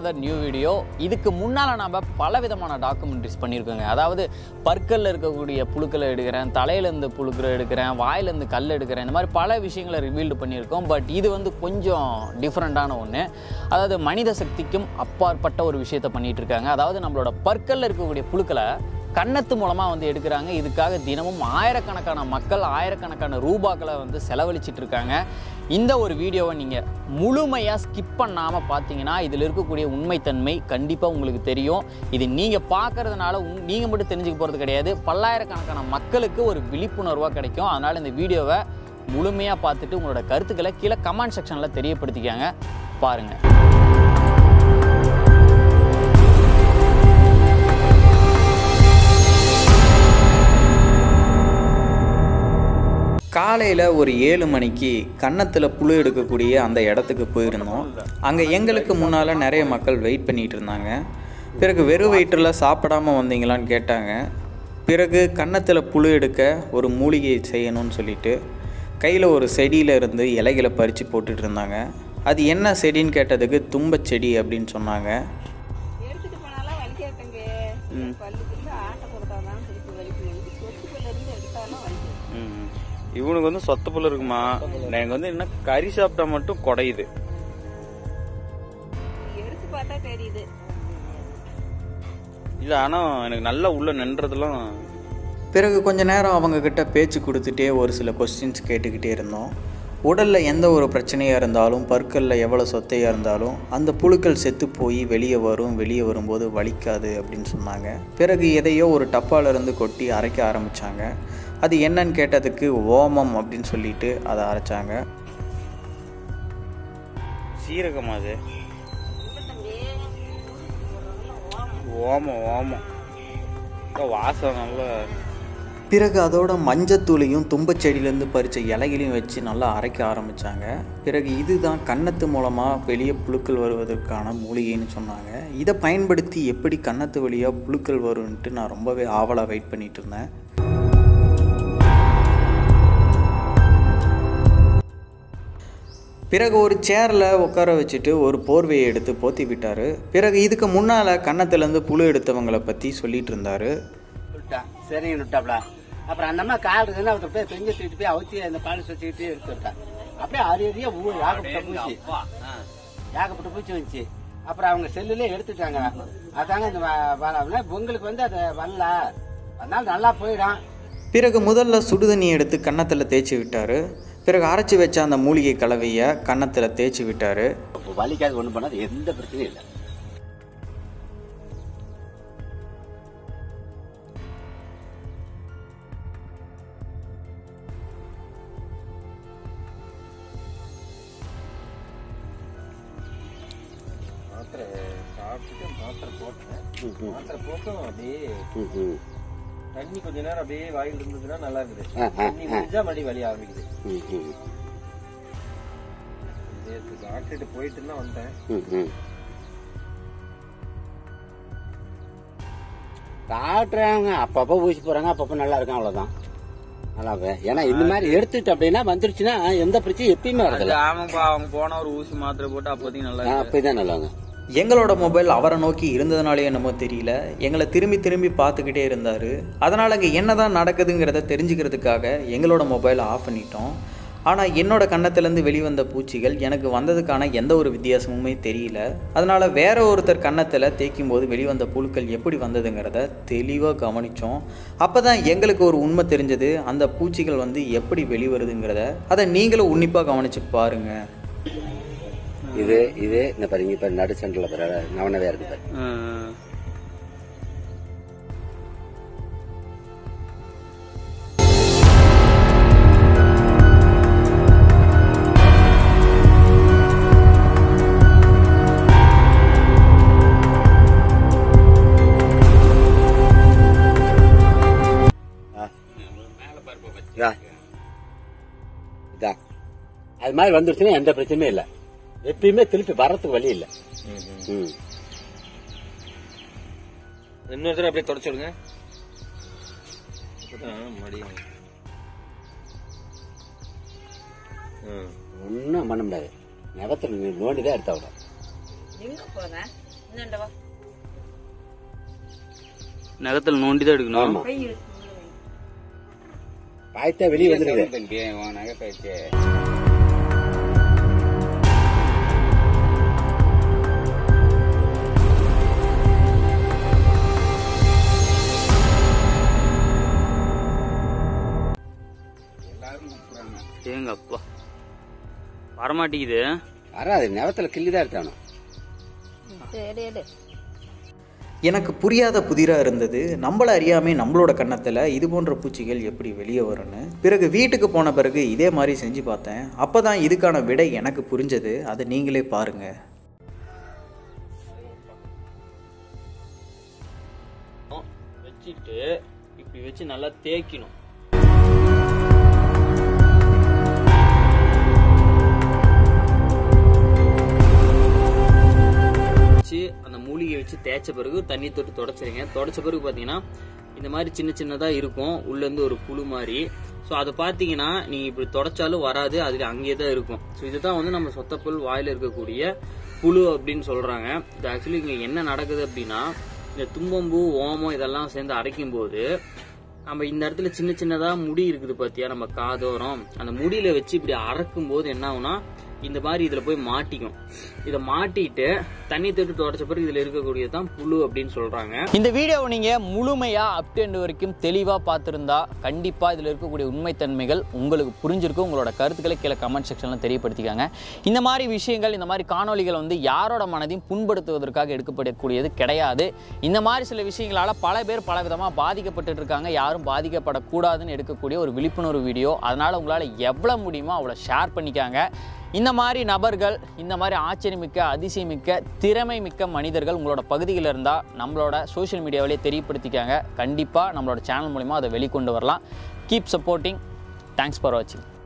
another new video இதுக்கு முன்னால் நாம் பல விதமான டாக்குமெண்ட்ரிஸ் பண்ணியிருக்கோங்க அதாவது பற்களில் இருக்கக்கூடிய புழுக்களை எடுக்கிறேன் தலையிலேருந்து புழுக்களை எடுக்கிறேன் வாயிலேருந்து கல் எடுக்கிறேன் இந்த மாதிரி பல விஷயங்களை ரிவீல்டு பண்ணியிருக்கோம் பட் இது வந்து கொஞ்சம் டிஃப்ரெண்ட்டான ஒன்று அதாவது மனித சக்திக்கும் அப்பாற்பட்ட ஒரு விஷயத்தை பண்ணிட்டு இருக்காங்க அதாவது நம்மளோட பற்களில் இருக்கக்கூடிய புழுக்களை கன்னத்து மூலமாக வந்து எடுக்கிறாங்க இதுக்காக தினமும் ஆயிரக்கணக்கான மக்கள் ஆயிரக்கணக்கான ரூபாக்களை வந்து செலவழிச்சிட்டு இருக்காங்க இந்த ஒரு வீடியோவை நீங்கள் முழுமையாக ஸ்கிப் பண்ணாமல் பார்த்தீங்கன்னா இதில் இருக்கக்கூடிய உண்மைத்தன்மை கண்டிப்பாக உங்களுக்கு தெரியும் இது நீங்கள் பார்க்கறதுனால உங் நீங்கள் மட்டும் தெரிஞ்சுக்க போகிறது கிடையாது பல்லாயிரக்கணக்கான மக்களுக்கு ஒரு விழிப்புணர்வாக கிடைக்கும் அதனால் இந்த வீடியோவை முழுமையாக பார்த்துட்டு உங்களோட கருத்துக்களை கீழே கமெண்ட் செக்ஷனில் தெரியப்படுத்திக்காங்க பாருங்கள் காலையில் ஒரு ஏழு மணிக்கு கன்னத்தில் புழு எடுக்கக்கூடிய அந்த இடத்துக்கு போயிருந்தோம் அங்கே எங்களுக்கு முன்னால் நிறைய மக்கள் வெயிட் பண்ணிகிட்டு இருந்தாங்க பிறகு வெறும் வயிற்றில் சாப்பிடாம வந்தீங்களான்னு கேட்டாங்க பிறகு கன்னத்தில் புழு எடுக்க ஒரு மூலிகை செய்யணும்னு சொல்லிட்டு கையில் ஒரு செடியில் இருந்து இலைகளை பறித்து போட்டுட்டு இருந்தாங்க அது என்ன செடின்னு கேட்டதுக்கு தும்பச் செடி அப்படின்னு சொன்னாங்க எடுத்துட்டு போனாலும் வலிக்காதுங்க பல்லுக்குள்ள ஆட்டை கொடுத்தாதான் திருப்பி வலிக்கும் சொத்து பல்ல இருந்து எடுத்தாலும் வலிக்கும் இவனுக்கு வந்து சொத்த புல் இருக்குமா எனக்கு வந்து என்ன கறி சாப்பிட்டா மட்டும் குடையுது எடுத்து பார்த்தா தெரியுது இல்ல ஆனா எனக்கு நல்லா உள்ள நின்றதெல்லாம் பிறகு கொஞ்ச நேரம் அவங்கக்கிட்ட பேச்சு கொடுத்துட்டே ஒரு சில கொஸ்டின்ஸ் கேட்டுக்கிட்டே இருந்தோம் உடலில் எந்த ஒரு பிரச்சனையாக இருந்தாலும் பற்களில் எவ்வளோ சொத்தையாக இருந்தாலும் அந்த புழுக்கள் செத்து போய் வெளியே வரும் வெளியே வரும்போது வலிக்காது அப்படின்னு சொன்னாங்க பிறகு எதையோ ஒரு டப்பால இருந்து கொட்டி அரைக்க ஆரம்பித்தாங்க அது என்னன்னு கேட்டதுக்கு ஓமம் அப்படின்னு சொல்லிட்டு அதை அரைச்சாங்க சீரகமா அது ஓமம் ஓமம் அக்கா, வாசம் நல்ல பிறகு அதோட மஞ்சத்தூளையும் தும்பச்செடியிலேருந்து பறித்த இலைகளையும் வச்சு நல்லா அரைக்க ஆரம்பித்தாங்க பிறகு இதுதான் கன்னத்து மூலமாக வெளியே புழுக்கள் வருவதற்கான மூலிகைன்னு சொன்னாங்க இதை பயன்படுத்தி எப்படி கன்னத்து வழியாக புழுக்கள் வரும்ன்ட்டு நான் ரொம்பவே ஆவலாக வெயிட் பண்ணிட்டு இருந்தேன் பிறகு ஒரு சேரில் உட்கார வச்சுட்டு ஒரு போர்வையை எடுத்து போத்தி விட்டார் பிறகு இதுக்கு முன்னால் கன்னத்துலேருந்து புழு எடுத்தவங்களை பற்றி சொல்லிட்டு இருந்தார் விட்டான் சரின்னு விட்டாப்ல அப்புறம் அந்த அம்மா கால் இருக்குன்னு அவர்கிட்ட போய் பெஞ்சு தூக்கிட்டு போய் அவுத்தி அந்த பால் சுத்திட்டு எடுத்து விட்டான் அப்படியே அரியறிய ஊ ஏகப்பட்ட பூச்சி ஏகப்பட்ட பூச்சி வந்துச்சு அப்புறம் அவங்க செல்லுல எடுத்துட்டாங்க அதாங்க இந்த வ- வ- உங்களுக்கு வந்து அது வரல அதனால நல்லா போயிடும் பிறகு முதல்ல சுடுதண்ணி எடுத்து கன்னத்தில் தேய்ச்சி விட்டார் பிறகு அரைச்சி வச்ச அந்த மூலிகை கலவையை கன்னத்தில் தேய்ச்சி விட்டார் இப்போ வலிக்காது ஒண்ணு பண்ணாது எந்த பிரச்சனையும் இல்லை மாத்திரை சாப்பிட்டுட்டு மாத்திரை போட்டேன் மாத்திரை போட்டும் அப்படியே தண்ணி கொஞ்ச நேரம் அப்படியே வாயில் இருந்ததுன்னா நல்லா இருக்குது ஆ, ஆ, தண்ணி முடிஞ்சா மறுபடியும் வலி ஆரம்பிக்குது ம், ம், நேத்து டாக்டர்கிட்ட போயிட்டு தான் வந்தேன் ம், ம். டாக்டராங்க அப்பப்போ ஊசி போறாங்க அப்பப்போ நல்லா இருக்கும் அவ்வளவுதான் நல்லா வே- ஏன்னா இந்த மாதிரி எடுத்துட்டு அப்படின்னா வந்துருச்சுன்னா எந்த பிரச்சனையும் எப்பயுமே அது வரதில்ல ஆமாப்பா அவங்க போன ஒரு ஊசி மாத்திரை போட்டு அப்போதைக்கு நல்லா இருக்கு. அப்பதான் நல்லாங்க எங்களோட மொபைல் அவரை நோக்கி இருந்ததுனாலே என்னமோ தெரியல எங்களை திரும்பி திரும்பி பார்த்துக்கிட்டே இருந்தார் அதனால் அங்கே என்னதான் நடக்குதுங்கிறத தெரிஞ்சுக்கிறதுக்காக எங்களோட மொபைலை ஆஃப் பண்ணிட்டோம் ஆனால் என்னோட கன்னத்துலேருந்து வெளிவந்த பூச்சிகள் எனக்கு வந்ததுக்கான எந்த ஒரு வித்தியாசமுமே தெரியல அதனால் வேற ஒருத்தர் கன்னத்தில் தேய்க்கும் போது வெளிவந்த புழுக்கள் எப்படி வந்ததுங்கிறத தெளிவாக கவனித்தோம் அப்போ தான் எங்களுக்கு ஒரு உண்மை தெரிஞ்சது அந்த பூச்சிகள் வந்து எப்படி வெளிவருதுங்கிறத அதை நீங்களும் உன்னிப்பாக கவனித்து பாருங்கள் இது இது இந்த பாருங்க இப்ப நடு சென்டர்ல பாரு நவனவே இருக்கு பாரு ம். இதா. இதா. அது மாதிரி வந்துருச்சுன்னா எந்த பிரச்சனையும் இல்ல எப்பயுமே திருப்பி வர்றதுக்கு வழி இல்ல ம். இன்னொரு தடவை அப்படியே தொடச்சு விடுங்க அப்பதான் மடியும் ம் ஒண்ணும் பண்ண முடியாது நகத்துல நோண்டிதான் எடுத்த விடும் எங்க போன இந்தாண்டவா நகத்தில் நோண்டி தான் எடுக்கணும் கை எடுத்து பாய்த்தா வெளியே வந்துருது தம்பி உன் நகை போயிடுச்சு ஏங்க அப்பா வரமாட்டேங்குது வராது நெவத்துல கிள்ளி தான் எடுத்தானோ எடு எடு எனக்கு புரியாத புதிராக இருந்தது நம்மள அறியாமே நம்மளோட கன்னத்தில் இது போன்ற பூச்சிகள் எப்படி வெளியே வரும்னு பிறகு வீட்டுக்கு போன பிறகு இதே மாதிரி செஞ்சு பார்த்தேன் அப்போ தான் இதுக்கான விடை எனக்கு புரிஞ்சது அதை நீங்களே பாருங்கள் வச்சுட்டு இப்படி வச்சு நல்லா தேய்க்கணும் வச்சு அந்த மூலிகை வச்சு தேய்ச்ச பிறகு தண்ணி தொட்டு தொடச்சிருங்க தொடச்ச பிறகு பார்த்தீங்கன்னா இந்த மாதிரி சின்ன சின்னதாக இருக்கும் உள்ளேருந்து ஒரு புழு மாதிரி ஸோ அதை பார்த்தீங்கன்னா நீங்கள் இப்படி தொடச்சாலும் வராது அது அங்கேயே தான் இருக்கும் ஸோ இதுதான் வந்து நம்ம சொத்தப்புல் வாயில் இருக்கக்கூடிய புழு அப்படின்னு சொல்கிறாங்க இது ஆக்சுவலி இங்கே என்ன நடக்குது அப்படின்னா இந்த தும்பம்பூ ஓமம் இதெல்லாம் சேர்ந்து அரைக்கும் போது நம்ம இந்த இடத்துல சின்ன சின்னதா முடி இருக்குது பாத்தியா நம்ம காதோரம் அந்த முடியில வச்சு இப்படி அறக்கும் போது என்ன ஆகும்னா இந்த மாதிரி இதுல போய் மாட்டிக்கும் இதை மாட்டிட்டு தண்ணி தொட்டு தொடச்ச பிறகு இதுல இருக்கக்கூடியது தான் புழு அப்படின்னு சொல்றாங்க இந்த வீடியோவை நீங்க முழுமையா அப் டு end வரைக்கும் தெளிவா பார்த்திருந்தா கண்டிப்பா இதுல இருக்கக்கூடிய உண்மைத்தன்மைகள் உங்களுக்கு புரிஞ்சிருக்கும் உங்களோட கருத்துக்களை கீழே கமெண்ட் செக்ஷன்ல தெரியப்படுத்திக்காங்க இந்த மாதிரி விஷயங்கள் இந்த மாதிரி காணொளிகள் வந்து யாரோட மனதையும் புண்படுத்துவதற்காக எடுக்கப்படக்கூடியது கிடையாது இந்த மாதிரி சில விஷயங்களால பல பேர் பல விதமாக பாதிக்கப்பட்டு இருக்காங்க யாரும் பாதிக்கப்படக்கூடாதுன்னு எடுக்கக்கூடிய ஒரு விழிப்புணர்வு வீடியோ அதனால உங்களால் எவ்வளோ முடியுமோ அவ்வளோ ஷேர் பண்ணிக்காங்க இந்த மாதிரி நபர்கள் இந்த மாதிரி ஆச்சரியமிக்க அதிசயமிக்க திறமை மிக்க மனிதர்கள் உங்களோட பகுதியில் இருந்தால் நம்மளோட சோஷியல் மீடியாவிலே தெரியப்படுத்திக்காங்க கண்டிப்பாக நம்மளோட சேனல் மூலிமா அதை வெளிக்கொண்டு வரலாம் கீப் சப்போர்ட்டிங் தேங்க்ஸ் ஃபார் வாட்சிங்